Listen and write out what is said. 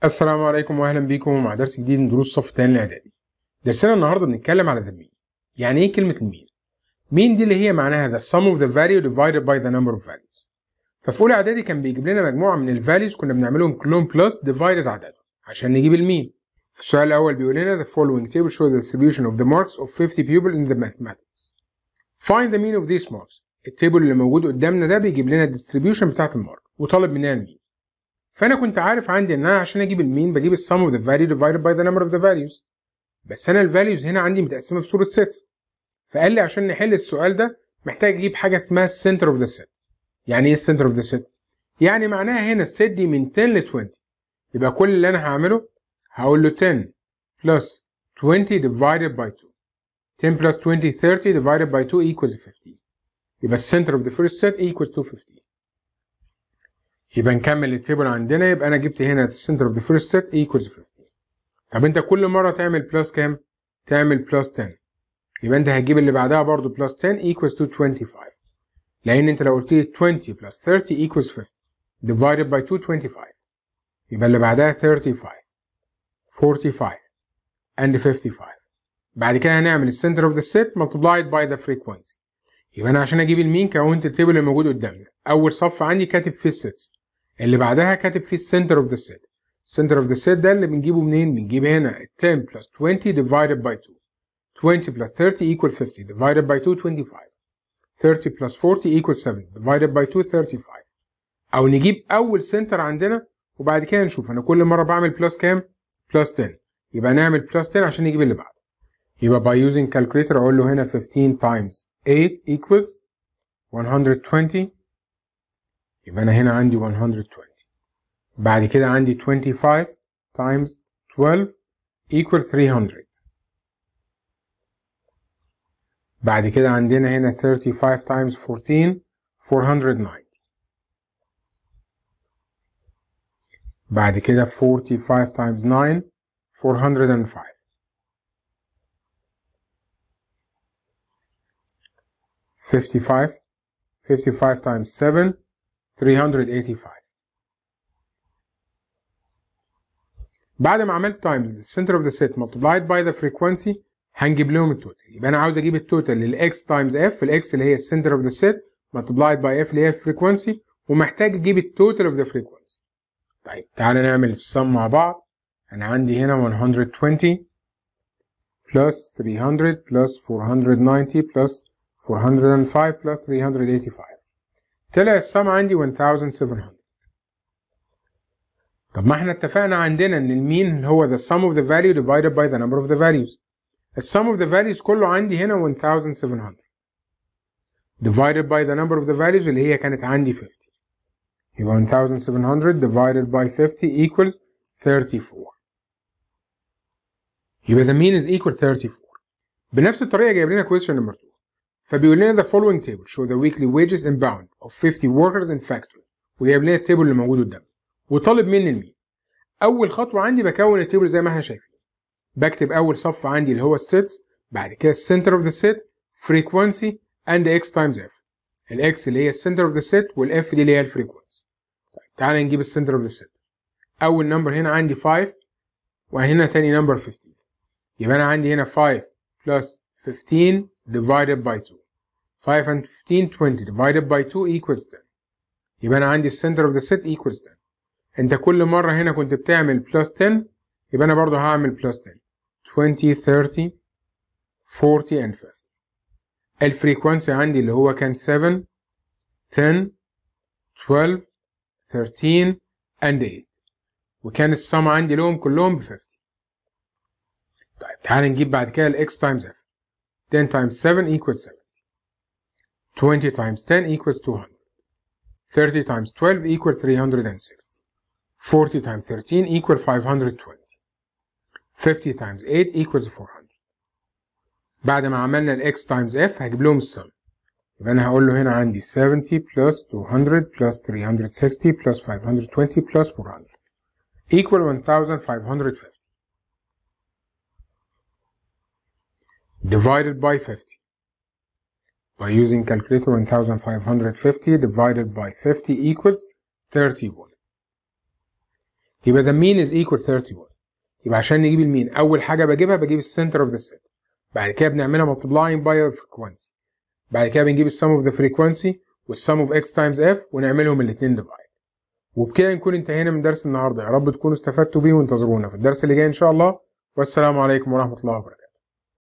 السلام عليكم واهلا بيكم مع درس جديد من دروس الصف الثاني الاعدادي. درسنا النهارده بنتكلم على the mean. يعني ايه كلمة المين؟ مين دي اللي هي معناها the sum of the value divided by the number of values. ففي اولى اعدادي كان بيجيب لنا مجموعة من الفاليوز كنا بنعملهم كلهم بلس divided عددهم عشان نجيب المين. في السؤال الأول بيقول لنا the following table shows the distribution of the marks of 50 people in the mathematics. Find the mean of these marks. التيبل اللي موجود قدامنا ده بيجيب لنا الديستريبيوشن بتاعت المارك وطالب مننا المين. فانا كنت عارف عندي ان انا عشان اجيب المين بجيب السم اوف ذا فاليو divided by the number of the values بس انا الفاليوز هنا عندي متقسمه بصوره سيتس فقال لي عشان نحل السؤال ده محتاج اجيب حاجه اسمها السنتر اوف ذا سيت يعني ايه السنتر اوف ذا سيت يعني معناها هنا السيت دي من 10 ل 20 يبقى كل اللي انا هعمله هقول له 10 plus 20 divided by 2 10 plus 20 30 divided by 2 equals 15 يبقى السنتر اوف ذا فيرست سيت equals 215 يبقى نكمل التيبل عندنا يبقى انا جبت هنا السنتر اوف ذا فيرست سيت ايكوالز 15 طب انت كل مره تعمل بلس كام تعمل بلس 10 يبقى انت هتجيب اللي بعدها برضو بلس 10 ايكوالز تو 25 لان انت لو قلت لي 20 بلس 30 ايكوالز 50 divided by 2 25 يبقى اللي بعدها 35 45 and 55 بعد كده هنعمل السنتر اوف ذا سيت multiplied by the frequency يبقى انا عشان اجيب المين كونت التيبل اللي موجود قدامنا اول صف عندي كاتب فيه السيتس اللي بعدها كاتب فيه السنتر اوف ذا سيت السنتر اوف ذا سيت ده اللي بنجيبه منين بنجيب هنا 10 plus 20 divided by 2 20 plus 30 equal 50 divided by 2 25 30 plus 40 equal 7 divided by 2 35 او نجيب اول سنتر عندنا وبعد كده نشوف انا كل مره بعمل بلس كام بلس 10 يبقى نعمل بلس 10 عشان نجيب اللي بعده يبقى by using calculator اقول له هنا 15 times 8 equals 120 يبقى انا هنا عندي 120 بعد كده عندي 25 times 12 equal 300 بعد كده عندنا هنا 35 times 14 490 بعد كده 45 times 9 405 55 55 times 7 385 بعد ما عملت times the center of the set multiplied by the frequency هنجيب لهم التوتال يبقى انا عاوز اجيب التوتال للاكس تايمز اف الاكس اللي هي السنتر اوف ذا سيت multiplied by اف اللي هي الفريكونسي ومحتاج اجيب التوتال اوف ذا فريكونسي طيب تعالى نعمل السم مع بعض انا عندي هنا 120 plus 300 plus 490 plus 405 plus 385 طلع السم عندي 1700 طب ما احنا اتفقنا عندنا ان المين هو the sum of the value divided by the number of the values السم of the values كله عندي هنا 1700 divided by the number of the values اللي هي كانت عندي 50 يبقى 1700 divided by 50 equals 34 يبقى the mean is equal 34 بنفس الطريقة جايب لنا question number 2 فبيقول لنا the following table show the weekly wages in bound of 50 workers in factory وجايب لنا التيبل اللي موجود قدامنا وطالب مني المين اول خطوه عندي بكون التيبل زي ما احنا شايفين بكتب اول صف عندي اللي هو السيتس بعد كده السنتر اوف ذا سيت فريكوانسي اند اكس تايمز اف الاكس اللي هي السنتر اوف ذا سيت والاف دي اللي هي الفريكوانسي طيب تعالى نجيب السنتر اوف ذا سيت اول نمبر هنا عندي 5 وهنا تاني نمبر 15 يبقى انا عندي هنا 5 plus 15 divided by 2 5 and 15 20 divided by 2 equals 10 يبقى انا عندي السنتر اوف ذا سيت equals 10 انت كل مره هنا كنت بتعمل بلس 10 يبقى انا برضو هعمل بلس 10 20 30 40 and 50 الفريكوانسي عندي اللي هو كان 7 10 12 13 and 8 وكان السم عندي لهم كلهم ب 50 طيب تعال نجيب بعد كده الاكس تايمز اف 10 times 7 equals 70 20 times 10 equals 200 30 times 12 equals 360 40 times 13 equals 520 50 times 8 equals 400 بعد ما عملنا الاكس تايمز اف هجيب لهم السم يبقى انا هقول له هنا عندي 70 plus 200 plus 360 plus 520 plus 400 equal 1550 divided by 50 by using calculator 1550 divided by 50 equals 31 يبقى the mean is equal 31 يبقى عشان نجيب المين اول حاجه بجيبها بجيب السنتر of the set بعد كده بنعملها multiplying by the frequency بعد كده بنجيب السم of the frequency والسم of x times f ونعملهم الاثنين divide وبكده نكون انتهينا من درس النهارده يا رب تكونوا استفدتوا بيه وانتظرونا في الدرس اللي جاي ان شاء الله والسلام عليكم ورحمه الله وبركاته